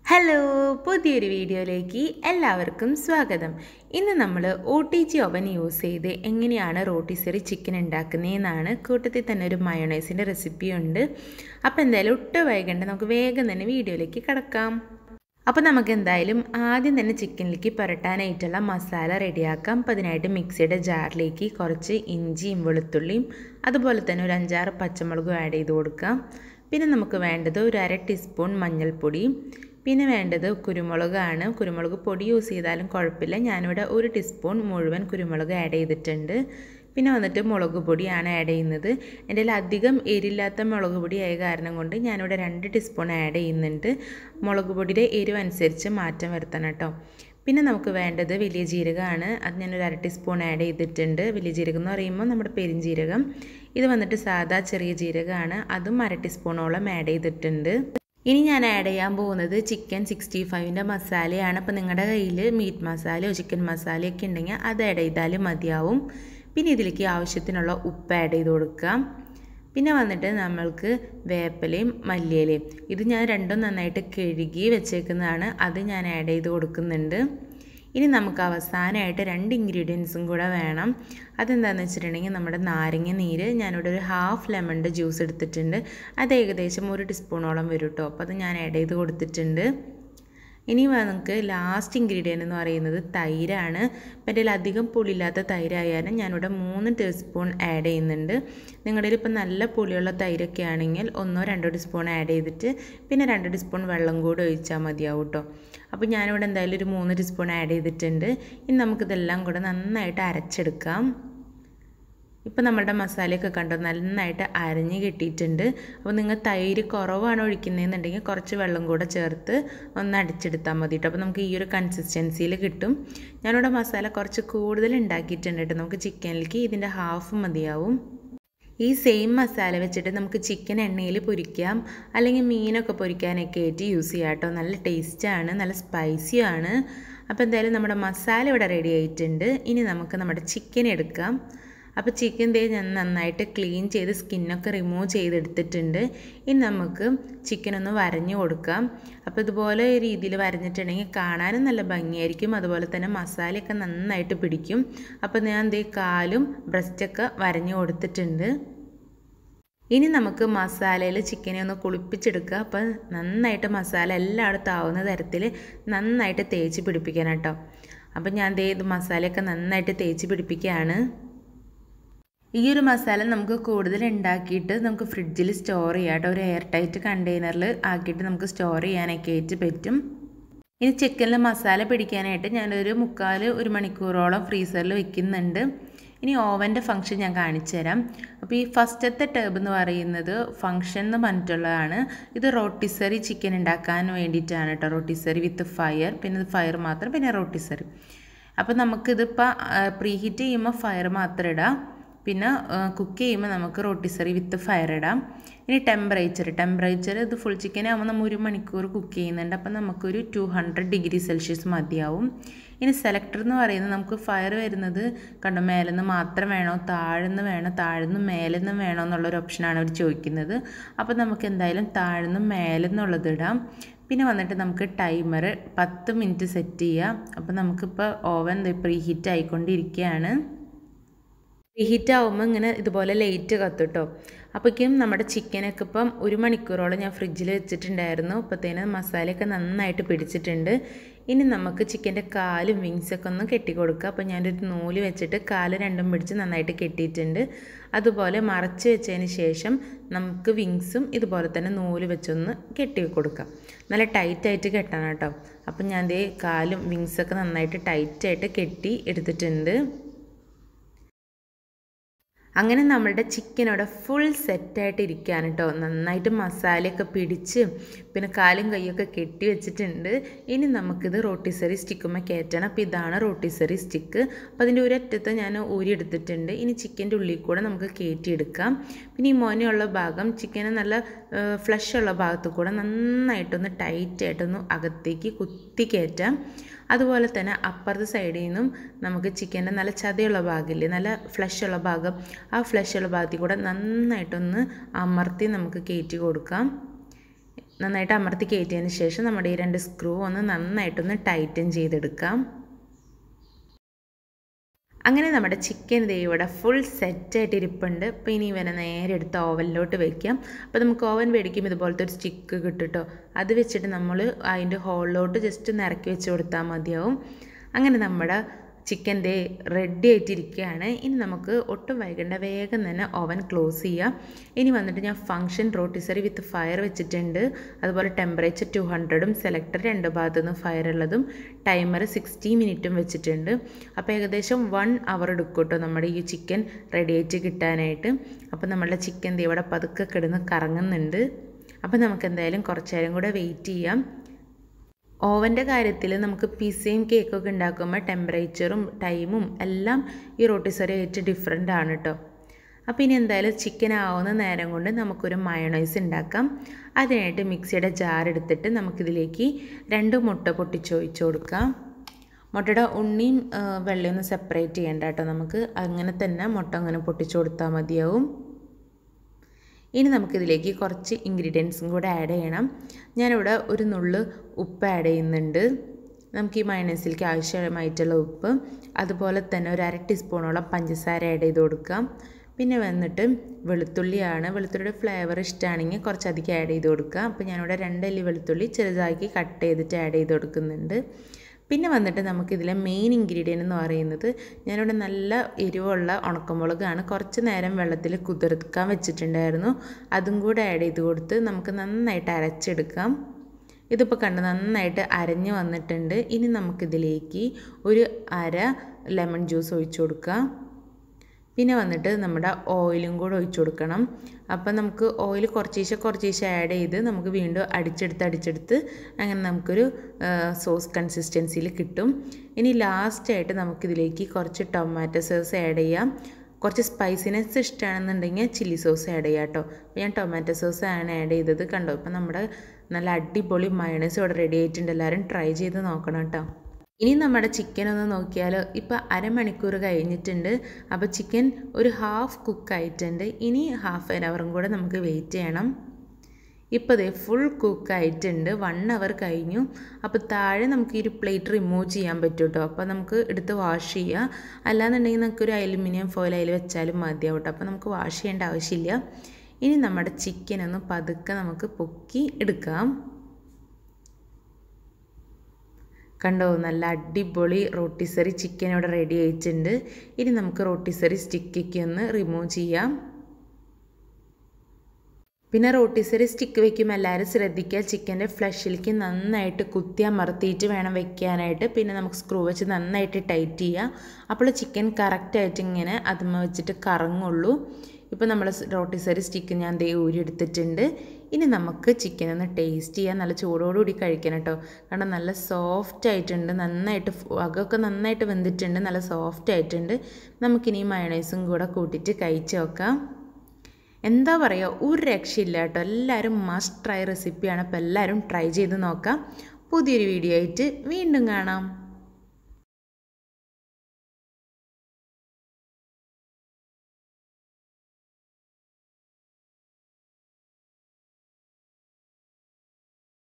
hello പുതിയൊരു വീഡിയോയിലേക്ക് എല്ലാവർക്കും സ്വാഗതം ഇന്ന് നമ്മൾ O T G oven use ചെയ്ത് എങ്ങനെയാണ് റോട്ടിസറി ചിക്കൻ ഉണ്ടാക്കുന്നതെന്നാണ് കൂട്ടത്തിൽ തന്നെ ഒരു മയോണൈസിൻ്റെ റെസിപ്പി ഉണ്ട് അപ്പോൾ എന്തായാലും ഒട്ടും വൈകണ്ട നമുക്ക് വേഗം തന്നെ വീഡിയോയിലേക്ക് കിടക്കാം അപ്പോൾ നമുക്ക് എന്തായാലും ആദ്യം തന്നെ ചിക്കനിലേക്ക് പുരട്ടാനായിട്ടുള്ള മസാല റെഡിയാക്കാം അപ്പോൾ അതിനായിട്ട് മിക്സിയുടെ ജാറിലേക്ക് കുറച്ച് ഇഞ്ചിയും വെളുത്തുള്ളിയും അതുപോലെ തന്നെ ഒരു അഞ്ചാറ് പച്ചമുളകും ആഡ് ചെയ്ത് കൊടുക്കാം പിന്നെ നമുക്ക് വേണ്ടത് ഒരു അര ടീസ്പൂൺ മഞ്ഞൾപ്പൊടി പിന്നെ വേണ്ടത് കുരുമുളകാണ് കുരുമുളക് പൊടി യൂസ് ചെയ്താലും കുഴപ്പമില്ല ഞാനിവിടെ ഒരു ടീസ്പൂൺ മുഴുവൻ കുരുമുളക് ആഡ് ചെയ്തിട്ടുണ്ട് പിന്നെ വന്നിട്ട് മുളക് പൊടിയാണ് ആഡ് ചെയ്യുന്നത് എൻ്റെ കയ്യിൽ അധികം എരില്ലാത്ത മുളക് പൊടി ആയ കാരണം കൊണ്ട് ഞാനിവിടെ രണ്ട് ടീസ്പൂൺ ആഡ് ചെയ്യുന്നുണ്ട് മുളക് പൊടിയുടെ എരിവ് അനുസരിച്ച് മാറ്റം വരുത്തണം കേട്ടോ പിന്നെ നമുക്ക് വേണ്ടത് വലിയ ജീരകമാണ് അത് ഞാനൊരു അര ടീസ്പൂൺ ആഡ് ചെയ്തിട്ടുണ്ട് വലിയ ജീരകം എന്ന് പറയുമ്പോൾ നമ്മുടെ പെരിഞ്ജീരകം ഇത് വന്നിട്ട് സാധാ ചെറിയ ജീരകമാണ് അതും അര ടീസ്പൂണോളം ആഡ് ചെയ്തിട്ടുണ്ട് ഇനി ഞാൻ ആഡ് ചെയ്യാൻ പോകുന്നത് ചിക്കൻ സിക്സ്റ്റി ഫൈവിൻ്റെ മസാലയാണ് അപ്പോൾ നിങ്ങളുടെ കയ്യിൽ മീറ്റ് മസാലയോ ചിക്കൻ മസാലയൊക്കെ ഉണ്ടെങ്കിൽ അത് ആഡ് ചെയ്താൽ മതിയാവും പിന്നെ ഇതിലേക്ക് ആവശ്യത്തിനുള്ള ഉപ്പ് ആഡ് ചെയ്ത് കൊടുക്കാം പിന്നെ വന്നിട്ട് നമ്മൾക്ക് വേപ്പിലയും മല്ലിയിലയും ഇത് ഞാൻ രണ്ടും നന്നായിട്ട് കഴുകി വെച്ചേക്കുന്നതാണ് അത് ഞാൻ ആഡ് ചെയ്ത് കൊടുക്കുന്നുണ്ട് ഇനി നമുക്ക് അവസാനമായിട്ട് രണ്ട് ഇൻഗ്രീഡിയൻസും കൂടെ വേണം അതെന്താണെന്ന് വെച്ചിട്ടുണ്ടെങ്കിൽ നമ്മുടെ നാരങ്ങ നീര് ഞാനിവിടെ ഒരു ഹാഫ് ലെമണിൻ്റെ ജ്യൂസ് എടുത്തിട്ടുണ്ട് അത് ഏകദേശം ഒരു ടീസ്പൂണോളം വരും കേട്ടോ അപ്പോൾ അത് ഞാൻ ആഡ് ചെയ്ത് കൊടുത്തിട്ടുണ്ട് ഇനി നമുക്ക് ലാസ്റ്റ് ഇൻഗ്രീഡിയൻ്റ് എന്ന് പറയുന്നത് തൈരാണ് അപ്പം എൻ്റെ അധികം പുളിയില്ലാത്ത തൈരായാലും ഞാനിവിടെ മൂന്ന് ടീസ്പൂൺ ആഡ് ചെയ്യുന്നുണ്ട് നിങ്ങളുടെ ഇപ്പം നല്ല പുളിയുള്ള തൈരൊക്കെ ആണെങ്കിൽ ഒന്നോ രണ്ടോ ടീസ്പൂൺ ആഡ് ചെയ്തിട്ട് പിന്നെ രണ്ട് ടീസ്പൂൺ വെള്ളം കൂടി ഒഴിച്ചാൽ മതിയാവും കേട്ടോ അപ്പോൾ ഞാനിവിടെ എന്തായാലും ഒരു മൂന്ന് ടീസ്പൂൺ ആഡ് ചെയ്തിട്ടുണ്ട് ഇനി നമുക്കിതെല്ലാം കൂടെ നന്നായിട്ട് അരച്ചെടുക്കാം ഇപ്പോൾ നമ്മുടെ മസാലയൊക്കെ കണ്ടോ നന്നായിട്ട് അരഞ്ഞ് കിട്ടിയിട്ടുണ്ട് അപ്പോൾ നിങ്ങൾ തൈര് കുറവാണ് ഒഴിക്കുന്നതെന്നുണ്ടെങ്കിൽ കുറച്ച് വെള്ളം കൂടെ ചേർത്ത് ഒന്ന് അടിച്ചെടുത്താൽ മതി കേട്ടോ അപ്പോൾ നമുക്ക് ഈ ഒരു കൺസിസ്റ്റൻസിയിൽ കിട്ടും ഞാനിവിടെ മസാല കുറച്ച് കൂടുതൽ ഉണ്ടാക്കിയിട്ടുണ്ട് കേട്ടോ നമുക്ക് ചിക്കനിലേക്ക് ഇതിൻ്റെ ഹാഫ് മതിയാവും ഈ സെയിം മസാല വെച്ചിട്ട് നമുക്ക് ചിക്കൻ എണ്ണയിൽ പൊരിക്കാം അല്ലെങ്കിൽ മീനൊക്കെ പൊരിക്കാനൊക്കെ ആയിട്ട് യൂസ് ചെയ്യാം കേട്ടോ നല്ല ടേസ്റ്റാണ് നല്ല സ്പൈസിയാണ് അപ്പോൾ എന്തായാലും നമ്മുടെ മസാല ഇവിടെ റെഡി ആയിട്ടുണ്ട് ഇനി നമുക്ക് നമ്മുടെ ചിക്കൻ എടുക്കാം അപ്പോൾ ചിക്കൻ ദേ ഞാൻ നന്നായിട്ട് ക്ലീൻ ചെയ്ത് സ്കിന്നൊക്കെ റിമൂവ് ചെയ്തെടുത്തിട്ടുണ്ട് ഇനി നമുക്ക് ചിക്കൻ ഒന്ന് വരഞ്ഞു കൊടുക്കാം അപ്പോൾ ഇതുപോലെ രീതിയിൽ വരഞ്ഞിട്ടുണ്ടെങ്കിൽ കാണാനും നല്ല ഭംഗിയായിരിക്കും അതുപോലെ തന്നെ മസാലയൊക്കെ നന്നായിട്ട് പിടിക്കും അപ്പോൾ ഞാൻ ദേ കാലും ബ്രസ്റ്റൊക്കെ വരഞ്ഞു കൊടുത്തിട്ടുണ്ട് ഇനി നമുക്ക് മസാലയിൽ ചിക്കനെ ഒന്ന് കുളിപ്പിച്ചെടുക്കുക അപ്പോൾ നന്നായിട്ട് മസാല എല്ലായിടത്തും ആവുന്ന തരത്തിൽ നന്നായിട്ട് തേച്ച് പിടിപ്പിക്കണം കേട്ടോ അപ്പോൾ ഞാൻ ദേ ഇത് മസാലയൊക്കെ നന്നായിട്ട് തേച്ച് പിടിപ്പിക്കുകയാണ് ഈ ഒരു മസാല നമുക്ക് കൂടുതൽ ഉണ്ടാക്കിയിട്ട് നമുക്ക് ഫ്രിഡ്ജിൽ സ്റ്റോർ ചെയ്യാം കേട്ടോ ഒരു എയർ ടൈറ്റ് കണ്ടെയ്നറിൽ ആക്കിയിട്ട് നമുക്ക് സ്റ്റോർ ചെയ്യാനൊക്കെ ആയിട്ട് പറ്റും ഇനി ചിക്കനിൽ മസാല പിടിക്കാനായിട്ട് ഞാനൊരു മുക്കാൽ ഒരു മണിക്കൂറോളം ഫ്രീസറിൽ വെക്കുന്നുണ്ട് ഇനി ഓവൻ്റെ ഫംഗ്ഷൻ ഞാൻ കാണിച്ചു തരാം അപ്പോൾ ഈ ഫസ്റ്റത്തെ ടേബ് എന്ന് പറയുന്നത് ഫംഗ്ഷൻ എന്ന് പറഞ്ഞിട്ടുള്ളതാണ് ഇത് റോട്ടിസറി ചിക്കൻ ഉണ്ടാക്കാൻ വേണ്ടിയിട്ടാണ് കേട്ടോ റോട്ടിസറി വിത്ത് ഫയർ പിന്നെ ഇത് ഫയർ മാത്രം പിന്നെ റോട്ടിസറി അപ്പോൾ നമുക്കിതിപ്പോൾ പ്രീ ഹീറ്റ് ചെയ്യുമ്പോൾ ഫയർ മാത്രം ഇടാം പിന്നെ കുക്ക് ചെയ്യുമ്പോൾ നമുക്ക് റോട്ടിസറി വിത്ത് ഫയർ ഇടാം ഇനി ടെമ്പറേച്ചർ ടെമ്പറേച്ചർ ഇത് ഫുൾ ചിക്കൻ ആകുമ്പോൾ നമ്മൾ ഒരു മണിക്കൂർ കുക്ക് ചെയ്യുന്നുണ്ട് അപ്പം നമുക്കൊരു ടു ഹൺഡ്രഡ് ഡിഗ്രി സെൽഷ്യസ് മതിയാവും ഇനി സെലക്ടർ എന്ന് പറയുന്നത് നമുക്ക് ഫയർ വരുന്നത് കണ്ടോ മേലെന്ന് മാത്രം വേണോ താഴ്ന്ന് വേണോ താഴ്ന്ന് മേലെന്ന് വേണോ എന്നുള്ളൊരു ഓപ്ഷനാണ് അവർ ചോദിക്കുന്നത് അപ്പോൾ നമുക്ക് എന്തായാലും താഴ്ന്ന് മേലെന്നുള്ളത് ഇടാം പിന്നെ വന്നിട്ട് നമുക്ക് ടൈമർ പത്ത് മിനിറ്റ് സെറ്റ് ചെയ്യാം അപ്പോൾ നമുക്കിപ്പോൾ ഓവൻ പ്രീ ഹീറ്റ് ആയിക്കൊണ്ടിരിക്കുകയാണ് ഹീറ്റ് ആകുമ്പോൾ ഇങ്ങനെ ഇതുപോലെ ലേറ്റ് കത്തുട്ടോ അപ്പോഴേക്കും നമ്മുടെ ചിക്കനൊക്കെ ഇപ്പം ഒരു മണിക്കൂറോളം ഞാൻ ഫ്രിഡ്ജിൽ വെച്ചിട്ടുണ്ടായിരുന്നു അപ്പോഴത്തേന് മസാലയൊക്കെ നന്നായിട്ട് പിടിച്ചിട്ടുണ്ട് ഇനി നമുക്ക് ചിക്കൻ്റെ കാലും വിങ്സൊക്കെ ഒന്ന് കെട്ടി കൊടുക്കുക അപ്പോൾ ഞാനൊരു നൂല് വെച്ചിട്ട് കാല് രണ്ടും പിടിച്ച് നന്നായിട്ട് കെട്ടിയിട്ടുണ്ട് അതുപോലെ മറച്ച് വെച്ചതിന് ശേഷം നമുക്ക് വിങ്സും ഇതുപോലെ തന്നെ നൂല് വെച്ചൊന്ന് കെട്ടി കൊടുക്കാം നല്ല ടൈറ്റായിട്ട് കെട്ടണം കേട്ടോ അപ്പം ഞാൻ ദേ കാലും വിങ്സൊക്കെ നന്നായിട്ട് ടൈറ്റായിട്ട് കെട്ടി എടുത്തിട്ടുണ്ട് അങ്ങനെ നമ്മളുടെ ചിക്കൻ അവിടെ ഫുൾ സെറ്റായിട്ട് ഇരിക്കുകയാണ് കേട്ടോ നന്നായിട്ട് മസാലയൊക്കെ പിടിച്ച് പിന്നെ കാലും കൈയൊക്കെ കെട്ടി വെച്ചിട്ടുണ്ട് ഇനി നമുക്കിത് റോട്ടിസറി സ്റ്റിക്കുമ്പോൾ കയറ്റണം അപ്പോൾ ഇതാണ് റോട്ടിസറി സ്റ്റിക്ക് അപ്പോൾ അതിൻ്റെ ഒരറ്റത്ത് ഞാൻ ഊരി എടുത്തിട്ടുണ്ട് ഇനി ചിക്കൻ്റെ ഉള്ളിൽ കൂടെ നമുക്ക് കയറ്റിയെടുക്കാം പിന്നെ ഈ മോനയുള്ള ഭാഗം ചിക്കന് നല്ല ഫ്ലഷ് ഉള്ള ഭാഗത്ത് കൂടെ നന്നായിട്ടൊന്ന് ടൈറ്റായിട്ടൊന്ന് അകത്തേക്ക് കുത്തി കയറ്റാം അതുപോലെ തന്നെ അപ്പുറത്തെ സൈഡിൽ നിന്നും നമുക്ക് ചിക്കൻ്റെ നല്ല ചതയുള്ള ഭാഗമില്ലേ നല്ല ഫ്ലഷ് ഉള്ള ഭാഗം ആ ഫ്ലഷ് ഉള്ള ഭാഗത്തിൽ കൂടെ നന്നായിട്ടൊന്ന് അമർത്തി നമുക്ക് കയറ്റി കൊടുക്കാം നന്നായിട്ട് അമർത്തി കയറ്റിയതിന് ശേഷം നമ്മുടെ ഈ രണ്ട് സ്ക്രൂ ഒന്ന് നന്നായിട്ടൊന്ന് ടൈറ്റൻ ചെയ്തെടുക്കാം അങ്ങനെ നമ്മുടെ ചിക്കൻ ദേ ഇവിടെ ഫുൾ സെറ്റായിട്ട് ഇരിപ്പുണ്ട് അപ്പോൾ ഇനി ഇവനെ നേരെ എടുത്ത് ഓവനിലോട്ട് വെക്കാം അപ്പോൾ നമുക്ക് ഓവൻ മേടിക്കുമ്പോൾ ഇതുപോലത്തെ ഒരു സ്റ്റിക്ക് കിട്ടും കേട്ടോ അത് വെച്ചിട്ട് നമ്മൾ അതിൻ്റെ ഹോളിലോട്ട് ജസ്റ്റ് ഒന്ന് ഇറക്കി വെച്ച് കൊടുത്താൽ മതിയാവും അങ്ങനെ നമ്മുടെ ചിക്കൻ ദേ റെഡി ആയിട്ടിരിക്കുകയാണ് ഇനി നമുക്ക് ഒട്ടും വൈകേണ്ട വേഗം തന്നെ ഓവൻ ക്ലോസ് ചെയ്യാം ഇനി വന്നിട്ട് ഞാൻ ഫങ്ഷൻ റോട്ടിസറി വിത്ത് ഫയർ വെച്ചിട്ടുണ്ട് അതുപോലെ ടെമ്പറേച്ചർ ടു ഹൺഡ്രഡും സെലക്ടർ രണ്ട് ഭാഗത്തു നിന്ന് ഫയർ ഉള്ളതും ടൈമർ സിക്സ്റ്റി മിനിറ്റും വെച്ചിട്ടുണ്ട് അപ്പോൾ ഏകദേശം വൺ അവർ എടുക്കും കേട്ടോ നമ്മുടെ ഈ ചിക്കൻ റെഡി ആയിട്ട് കിട്ടാനായിട്ട് അപ്പോൾ നമ്മളുടെ ചിക്കൻ ദേ ഇവിടെ പതുക്കെ കിടന്ന് കറങ്ങുന്നുണ്ട് അപ്പോൾ നമുക്ക് എന്തായാലും കുറച്ച് നേരം കൂടെ വെയിറ്റ് ചെയ്യാം ഓവൻ്റെ കാര്യത്തിൽ നമുക്ക് പിസയും കേക്കൊക്കെ ഉണ്ടാക്കുമ്പോൾ ടെമ്പറേച്ചറും ടൈമും എല്ലാം ഈ റോട്ടിസറി ആയിട്ട് ഡിഫറെൻ്റ് ആണ് കേട്ടോ അപ്പോൾ ഇനി എന്തായാലും ചിക്കൻ ആവുന്ന നേരം കൊണ്ട് നമുക്കൊരു മയണൈസ് ഉണ്ടാക്കാം അതിനായിട്ട് മിക്സിയുടെ ജാർ എടുത്തിട്ട് നമുക്കിതിലേക്ക് രണ്ട് മുട്ട പൊട്ടിച്ചൊഴിച്ച് കൊടുക്കാം മുട്ടയുടെ ഉണ്ണിയും വെള്ളയൊന്നും സെപ്പറേറ്റ് ചെയ്യേണ്ട കേട്ടോ നമുക്ക് അങ്ങനെ തന്നെ മുട്ട അങ്ങനെ പൊട്ടിച്ചു കൊടുത്താൽ മതിയാവും ഇനി നമുക്കിതിലേക്ക് കുറച്ച് ഇൻഗ്രീഡിയൻസും കൂടെ ആഡ് ചെയ്യണം ഞാനിവിടെ ഒരു നുള്ള് ഉപ്പ് ആഡ് ചെയ്യുന്നുണ്ട് നമുക്ക് ഈ മയണൈസിലേക്ക് ആവശ്യമായിട്ടുള്ള ഉപ്പ് അതുപോലെ തന്നെ ഒരു അര ടീസ്പൂണോളം പഞ്ചസാര ആഡ് ചെയ്ത് കൊടുക്കാം പിന്നെ വന്നിട്ട് വെളുത്തുള്ളിയാണ് വെളുത്തുള്ളിയുടെ ഫ്ലേവർ ഇഷ്ടമാണെങ്കിൽ കുറച്ചധികം ആഡ് ചെയ്ത് കൊടുക്കുക അപ്പോൾ ഞാനിവിടെ രണ്ടല്ലി വെളുത്തുള്ളി ചെറുതാക്കി കട്ട് ചെയ്തിട്ട് ആഡ് ചെയ്ത് കൊടുക്കുന്നുണ്ട് പിന്നെ വന്നിട്ട് നമുക്കിതിലെ മെയിൻ ഇൻഗ്രീഡിയൻ്റ് എന്ന് പറയുന്നത് ഞാനിവിടെ നല്ല എരിവുള്ള ഉണക്കമുളകാണ് കുറച്ച് നേരം വെള്ളത്തിൽ കുതിർക്കാൻ വെച്ചിട്ടുണ്ടായിരുന്നു അതും കൂടെ ആഡ് ചെയ്ത് കൊടുത്ത് നമുക്ക് നന്നായിട്ട് അരച്ചെടുക്കാം ഇതിപ്പോൾ കണ്ട് നന്നായിട്ട് അരഞ്ഞ് വന്നിട്ടുണ്ട് ഇനി നമുക്കിതിലേക്ക് ഒരു അര ലെമൺ ജ്യൂസ് ഒഴിച്ചു കൊടുക്കാം പിന്നെ വന്നിട്ട് നമ്മുടെ ഓയിലും കൂടെ ഒഴിച്ചു കൊടുക്കണം അപ്പം നമുക്ക് ഓയിൽ കുറച്ചീശെ കുറച്ചീശെ ആഡ് ചെയ്ത് നമുക്ക് വീണ്ടും അടിച്ചെടുത്ത് അടിച്ചെടുത്ത് അങ്ങനെ നമുക്കൊരു സോസ് കൺസിസ്റ്റൻസിയിൽ കിട്ടും ഇനി ലാസ്റ്റായിട്ട് നമുക്കിതിലേക്ക് കുറച്ച് ടൊമാറ്റോ സോസ് ആഡ് ചെയ്യാം കുറച്ച് സ്പൈസിനെസ് ഇഷ്ടമാണെന്നുണ്ടെങ്കിൽ ചില്ലി സോസ് ആഡ് ചെയ്യാം കേട്ടോ അപ്പോൾ ഞാൻ ടൊമാറ്റോ സോസ് ആണ് ആഡ് ചെയ്തത് കണ്ടോ ഇപ്പം നമ്മുടെ നല്ല അടിപൊളി മയണൈസ് ഇവിടെ റെഡി ആയിട്ടുണ്ട് എല്ലാവരും ട്രൈ ചെയ്ത് നോക്കണം കേട്ടോ ഇനി നമ്മുടെ ചിക്കൻ ഒന്ന് നോക്കിയാൽ ഇപ്പോൾ അരമണിക്കൂർ കഴിഞ്ഞിട്ടുണ്ട് അപ്പോൾ ചിക്കൻ ഒരു ഹാഫ് കുക്ക് ആയിട്ടുണ്ട് ഇനി ഹാഫ് ആൻ അവറും കൂടെ നമുക്ക് വെയിറ്റ് ചെയ്യണം ഇപ്പോൾ ദേ ഫുൾ കുക്ക് ആയിട്ടുണ്ട് വൺ അവർ കഴിഞ്ഞു അപ്പോൾ താഴെ നമുക്ക് ഈ ഒരു പ്ലേറ്റ് റിമൂവ് ചെയ്യാൻ പറ്റും കേട്ടോ അപ്പോൾ നമുക്ക് എടുത്ത് വാഷ് ചെയ്യുക അല്ലാന്നുണ്ടെങ്കിൽ നമുക്കൊരു അലുമിനിയം ഫോയിൽ അതിൽ വെച്ചാലും മതിയാവും കേട്ടോ അപ്പോൾ നമുക്ക് വാഷ് ചെയ്യേണ്ട ആവശ്യമില്ല ഇനി നമ്മുടെ ചിക്കൻ ഒന്ന് പതുക്കെ നമുക്ക് പൊക്കി എടുക്കാം കണ്ടോ നല്ല അടിപൊളി റോട്ടിസറി ചിക്കൻ ഇവിടെ റെഡി ആയിട്ടുണ്ട് ഇനി നമുക്ക് റോട്ടിസറി സ്റ്റിക്കൊക്കെ ഒന്ന് റിമൂവ് ചെയ്യാം പിന്നെ റോട്ടിസറി സ്റ്റിക്ക് വെക്കുമ്പോൾ എല്ലാവരും ശ്രദ്ധിക്കുക ചിക്കൻ്റെ ഫ്ലഷിലേക്ക് നന്നായിട്ട് കുത്തി അമർത്തിയിട്ട് വേണം വെക്കാനായിട്ട് പിന്നെ നമുക്ക് സ്ക്രൂ വെച്ച് നന്നായിട്ട് ടൈറ്റ് ചെയ്യുക അപ്പോൾ ചിക്കൻ കറക്റ്റായിട്ട് ഇങ്ങനെ അതുമ്മ വെച്ചിട്ട് കറങ്ങുള്ളൂ ഇപ്പോൾ നമ്മൾ റോട്ടിസറി സ്റ്റിക്ക് ഞാൻ ദേ ഊരി എടുത്തിട്ടുണ്ട് ഇനി നമുക്ക് ചിക്കൻ ഒന്ന് ടേസ്റ്റ് ചെയ്യാൻ നല്ല ചൂടോടുകൂടി കഴിക്കണം കേട്ടോ കാരണം നല്ല സോഫ്റ്റ് ആയിട്ടുണ്ട് നന്നായിട്ട് അകമൊക്കെ നന്നായിട്ട് വെന്തിട്ടുണ്ട് നല്ല സോഫ്റ്റ് ആയിട്ടുണ്ട് നമുക്കിനി മയണൈസും കൂടെ കൂട്ടിയിട്ട് കഴിച്ച് നോക്കാം എന്താ പറയുക ഒരു രക്ഷയില്ല കേട്ടോ എല്ലാവരും മസ്റ്റ് ട്രൈ റെസിപ്പിയാണ് അപ്പോൾ എല്ലാവരും ട്രൈ ചെയ്ത് നോക്കാം പുതിയൊരു വീഡിയോ ആയിട്ട് വീണ്ടും കാണാം